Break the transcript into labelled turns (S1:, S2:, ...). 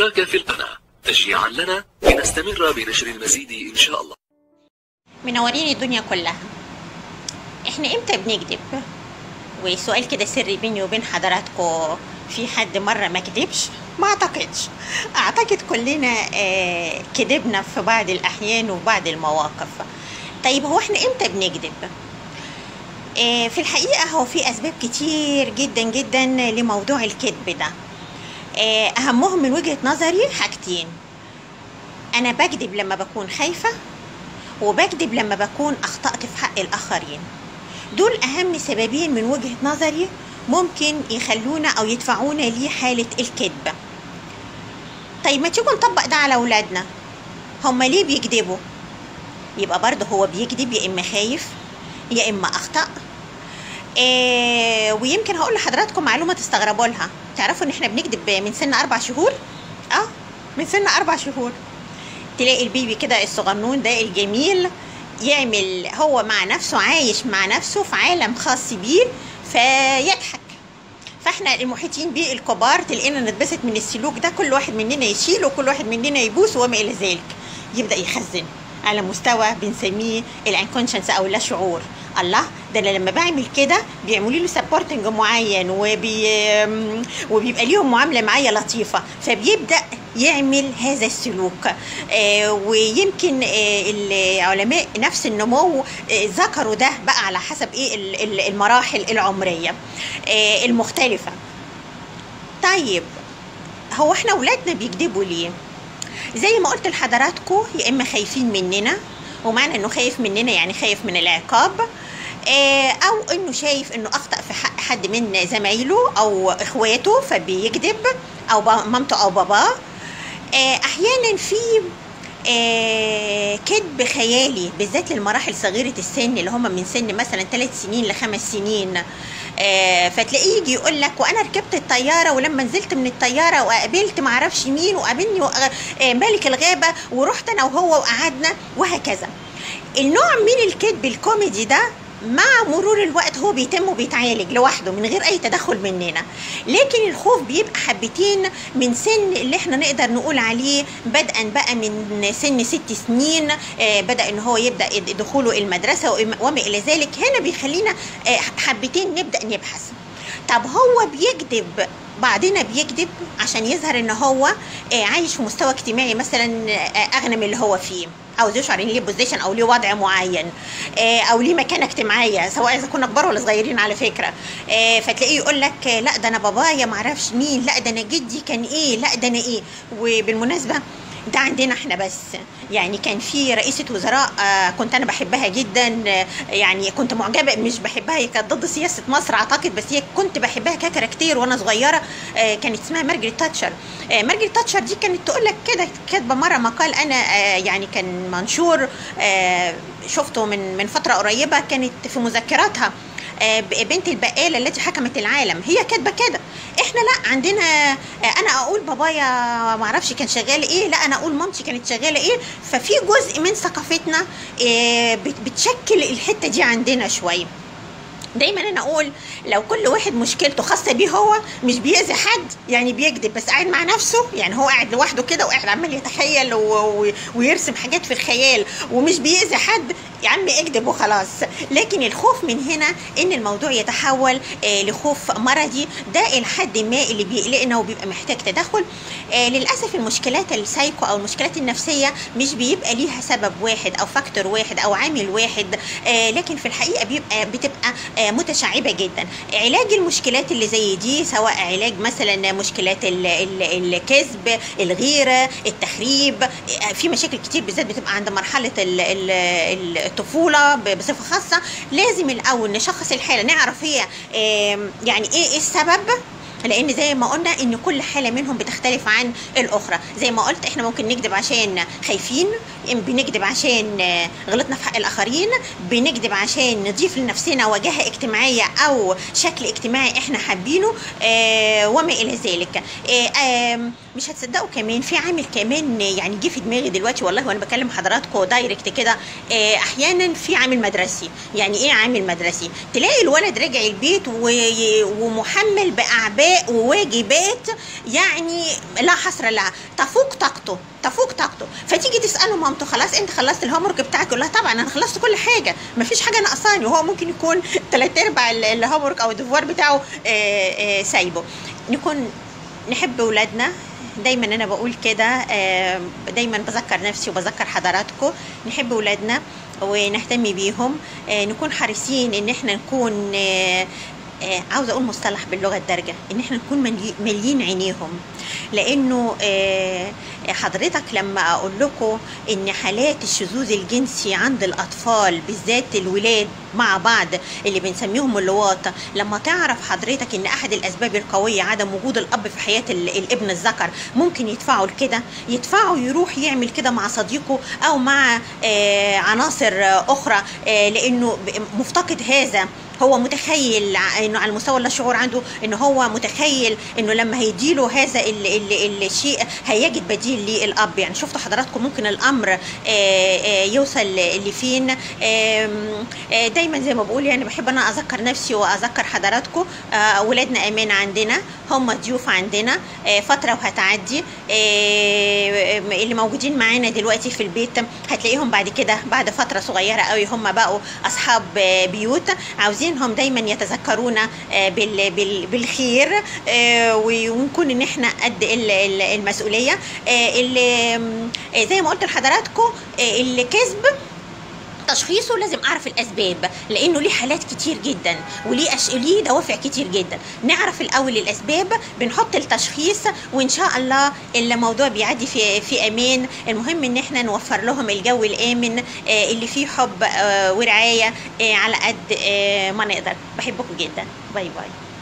S1: الاشتراك في القناة تشجيعا لنا لنستمر بنشر المزيد إن شاء الله
S2: منورين الدنيا كلها احنا امتى بنكذب وسؤال كده سري بيني وبين حضراتكم في حد مره ما كذبش ما اعتقدش اعتقد كلنا آه، كذبنا في بعض الاحيان وبعض المواقف طيب هو احنا امتى بنكذب آه، في الحقيقه هو في اسباب كتير جدا جدا لموضوع الكذب ده آه، اهمهم من وجهه نظري حاجتين انا بكذب لما بكون خايفه وبكذب لما بكون اخطأت في حق الاخرين دول اهم سببين من وجهة نظري ممكن يخلونا او يدفعونا لحالة الكذب طيب ما تيجوا نطبق ده على اولادنا هما ليه بيكذبوا يبقى برضه هو بيكذب يا اما خايف يا اما اخطأ إيه ويمكن هقول لحضراتكم معلومة تستغربوا لها تعرفوا ان احنا بنكذب من سن اربع شهور اه من سن اربع شهور تلاقي البيبي كده الصغنون ده الجميل يعمل هو مع نفسه عايش مع نفسه في عالم خاص بيه فيضحك فاحنا المحيطين بيه الكبار تلاقينا نتبسط من السلوك ده كل واحد مننا يشيله وكل واحد مننا يبوس وما الى ذلك يبدا يخزن على مستوى بنسميه الانكونشنس او اللا شعور الله ده انا لما بعمل كده بيعملوا له سبورتنج معين وبي وبيبقى ليهم معامله معايا لطيفه فبيبدا يعمل هذا السلوك آه ويمكن آه العلماء نفس النمو آه ذكروا ده بقى على حسب ايه ال- ال- المراحل العمريه آه المختلفه طيب هو احنا اولادنا بيكذبوا ليه زي ما قلت لحضراتكم يا اما خايفين مننا ومعنى انه خايف مننا يعني خايف من العقاب آه، او انه شايف انه اخطا في حق حد من زمايله او اخواته فبيكذب او با- مامته او باباه آه، احيانا في آه، كذب خيالي بالذات للمراحل صغيره السن اللي هم من سن مثلا ثلاث سنين لخمس سنين آه، فتلاقيه يجي يقول لك وانا ركبت الطياره ولما نزلت من الطياره وقابلت معرفش مين وقابلني وق- آه، ملك الغابه ورحت انا وهو وقعدنا وهكذا النوع من الكذب الكوميدي ده مع مرور الوقت هو بيتم وبيتعالج لوحده من غير اي تدخل مننا لكن الخوف بيبقى حبتين من سن اللي احنا نقدر نقول عليه بدءا بقى من سن ست سنين آه، بدا ان هو يبدا دخوله المدرسه وإما- وما الى ذلك هنا بيخلينا آه، حبتين نبدا نبحث طب هو بيكذب بعضنا بيكذب عشان يظهر ان هو آه، عايش في مستوى اجتماعي مثلا آه، اغنى من اللي هو فيه عاوز يشعر ان ليه بوزيشن او ليه وضع معين آه، او ليه مكانه اجتماعيه سواء اذا كنا كبار ولا صغيرين على فكره آه، فتلاقيه يقول لك آه، لا ده انا بابايا معرفش مين لا ده انا جدي كان ايه لا ده انا ايه وبالمناسبه ده عندنا احنا بس يعني كان في رئيسة وزراء آه، كنت انا بحبها جدا آه، يعني كنت معجبة مش بحبها هي كانت ضد سياسة مصر اعتقد بس هي كنت بحبها ككاركتير وانا صغيرة آه، كانت اسمها مارجريت تاتشر آه، مارجريت تاتشر دي كانت تقول لك كده كاتبة مرة مقال انا آه، يعني كان منشور آه، شفته من من فترة قريبة كانت في مذكراتها آه، بنت البقالة التي حكمت العالم هي كاتبة كده احنا لا عندنا آه، انا اقول بابايا معرفش كان شغال ايه لا انا اقول مامتي كانت شغاله ايه ففي جزء من ثقافتنا آه، بت- بتشكل الحته دي عندنا شويه دايما انا اقول لو كل واحد مشكلته خاصه بيه هو مش بيأذي حد يعني بيكذب بس قاعد مع نفسه يعني هو قاعد لوحده كده وقاعد عمال يتخيل و... و... ويرسم حاجات في الخيال ومش بيأذي حد يا عم اكذب وخلاص لكن الخوف من هنا ان الموضوع يتحول آه لخوف مرضي ده الحد ما اللي بيقلقنا وبيبقى محتاج تدخل آه للاسف المشكلات السايكو او المشكلات النفسيه مش بيبقى ليها سبب واحد او فاكتور واحد او عامل واحد آه لكن في الحقيقه بيبقى بتبقى آه متشعبه جدا علاج المشكلات اللي زي دي سواء علاج مثلا مشكلات ال- ال- الكذب الغيره التخريب آه، في مشاكل كتير بالذات بتبقى عند مرحله ال- ال- الطفوله ب- بصفه خاصه لازم الاول نشخص الحاله نعرف هي آم، يعني ايه إيه السبب لان زي ما قلنا ان كل حاله منهم بتختلف عن الاخرى زي ما قلت احنا ممكن نكذب عشان خايفين بنكذب عشان آه، غلطنا في حق الاخرين بنكذب عشان نضيف لنفسنا واجهه اجتماعيه او شكل اجتماعي احنا حابينه آه، وما الى ذلك آه، آم، مش هتصدقوا كمان في عامل كمان يعني جه في دماغي دلوقتي والله وانا بكلم حضراتكم دايركت كده آه، احيانا في عامل مدرسي يعني ايه عامل مدرسي تلاقي الولد راجع البيت و- ومحمل باعباء وواجبات يعني لا حصر لها تفوق طاقته تفوق طاقته فتيجي تساله مامته خلاص انت خلصت الهوم ورك بتاعك يقول لها طبعا انا خلصت كل حاجه مفيش حاجه ناقصاني وهو ممكن يكون ثلاث ارباع ال- الهوم ورك او الدفوار بتاعه آه، آه، سايبه نكون نحب اولادنا دايما انا بقول كده آه، دايما بذكر نفسي وبذكر حضراتكم نحب اولادنا ونهتم بيهم آه، نكون حريصين ان احنا نكون آه، آه، عاوزه اقول مصطلح باللغه الدارجه ان احنا نكون ملي- ماليين عينيهم لانه آه، حضرتك لما اقول لكم ان حالات الشذوذ الجنسي عند الاطفال بالذات الولاد مع بعض اللي بنسميهم اللواط لما تعرف حضرتك ان احد الاسباب القويه عدم وجود الاب في حياه ال- الابن الذكر ممكن يدفعه لكده يدفعه يروح يعمل كده مع صديقه او مع آه، عناصر آه، اخرى آه، لانه ب- مفتقد هذا هو متخيل ع- انه على المستوى اللاشعور عنده انه هو متخيل انه لما هيديله هذا ال ال الشيء هيجد بديل للاب يعني شفتوا حضراتكم ممكن الامر آه، آه، يوصل لفين آم، آه، دايما زي ما بقول يعني بحب انا اذكر نفسي واذكر حضراتكم آه، اولادنا امان عندنا هم ضيوف عندنا آه، فتره وهتعدي آه، اللي موجودين معانا دلوقتي في البيت هتلاقيهم بعد كده بعد فتره صغيره قوي هم بقوا اصحاب آه، بيوت عاوزينهم دايما يتذكرونا آه، بال- بال- بالخير آه، ونكون ان احنا قد ال- ال- المسؤوليه آه، اللي آه، زي ما قلت لحضراتكم آه، الكذب تشخيصه لازم اعرف الاسباب لانه ليه حالات كتير جدا وليه أش... ليه دوافع كتير جدا نعرف الاول الاسباب بنحط التشخيص وان شاء الله الموضوع بيعدي في في امان المهم ان احنا نوفر لهم الجو الامن آه، اللي فيه حب آه، ورعايه آه، على قد آه، ما نقدر بحبكم جدا باي باي